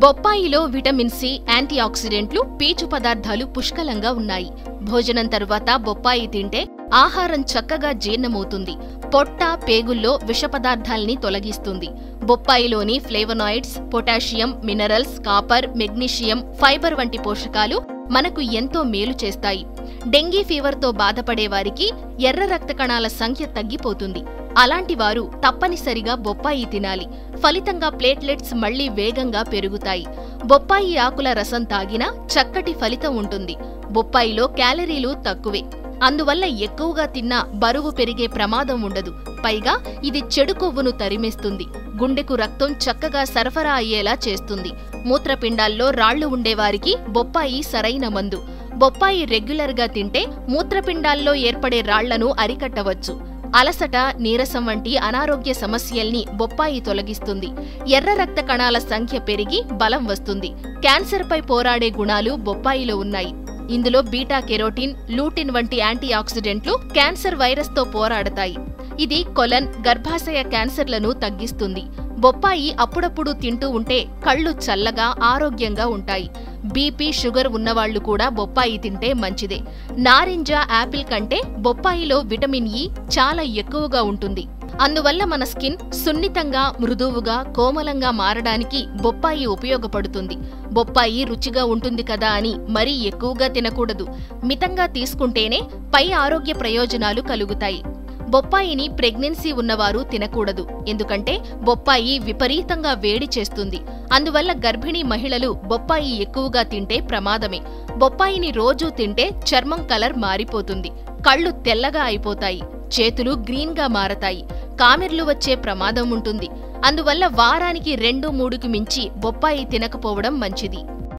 బొప్పాయిలో vitamin C anti ఆక్సిడెంట్లు పీచు పదార్థాలు పుష్కలంగా ఉన్నాయి భోజనం తరువాత బొప్పాయి తింటే ఆహారం చక్కగా జీర్ణమవుతుంది పొట్ట పేగుల్లో విష పదార్థాల్ని తొలగిస్తుంది బొప్పాయిలోని flavonoids potassium minerals copper magnesium fibre వంటి పోషకాలు మనకు ఎంతో మేలు చేస్తాయి డెంగీ ఫీవర్తో బాధపడే వారికి ఎర్ర రక్త కణాల సంఖ్య తగ్గిపోతుంది అలాంటి వారు తప్పనిసరిగా బొప్పాయి తినాలి ఫలితంగా ప్లేట్లెట్స్ మళ్లీ వేగంగా పెరుగుతాయి బొప్పాయి ఆకుల రసం తాగినా చక్కటి ఫలితం ఉంటుంది బొప్పాయిలో క్యాలరీలు తక్కువే అందువల్ల ఎక్కువగా తిన్నా బరువు పెరిగే ప్రమాదం ఉండదు పైగా ఇది చెడు కొవ్వును తరిమేస్తుంది గుండెకు రక్తం చక్కగా సరఫరా అయ్యేలా చేస్తుంది మూత్రపిండాల్లో రాళ్లు ఉండేవారికి బొప్పాయి సరైన మందు బొప్పాయి రెగ్యులర్గా తింటే మూత్రపిండాల్లో ఏర్పడే రాళ్లను అరికట్టవచ్చు అలసట నీరసం వంటి అనారోగ్య సమస్యల్ని బొప్పాయి తొలగిస్తుంది ఎర్ర రక్త కణాల సంఖ్య పెరిగి బలం వస్తుంది క్యాన్సర్పై పోరాడే గుణాలు బొప్పాయిలో ఉన్నాయి ఇందులో బీటా కెరోటిన్ లూటిన్ వంటి యాంటీ ఆక్సిడెంట్లు క్యాన్సర్ వైరస్తో పోరాడతాయి ఇది కొలన్ గర్భాశయ క్యాన్సర్లను తగ్గిస్తుంది బొప్పాయి అప్పుడప్పుడు తింటూ ఉంటే కళ్ళు చల్లగా ఆరోగ్యంగా ఉంటాయి బీపీ షుగర్ ఉన్నవాళ్లు కూడా బొప్పాయి తింటే మంచిదే నారింజ యాపిల్ కంటే బొప్పాయిలో విటమిన్ ఇ చాలా ఎక్కువగా ఉంటుంది అందువల్ల మన స్కిన్ సున్నితంగా మృదువుగా కోమలంగా మారడానికి బొప్పాయి ఉపయోగపడుతుంది బొప్పాయి రుచిగా ఉంటుంది కదా అని మరీ ఎక్కువగా తినకూడదు మితంగా తీసుకుంటేనే పై ఆరోగ్య ప్రయోజనాలు కలుగుతాయి బొప్పాయిని ప్రెగ్నెన్సీ ఉన్నవారు తినకూడదు ఎందుకంటే బొప్పాయి విపరీతంగా వేడి చేస్తుంది అందువల్ల గర్భిణీ మహిళలు బొప్పాయి ఎక్కువగా తింటే ప్రమాదమే బొప్పాయిని రోజూ తింటే చర్మం కలర్ మారిపోతుంది కళ్ళు తెల్లగా అయిపోతాయి చేతులు గ్రీన్గా మారతాయి కామెర్లు వచ్చే ప్రమాదం ఉంటుంది అందువల్ల వారానికి రెండు మూడుకి మించి బొప్పాయి తినకపోవడం మంచిది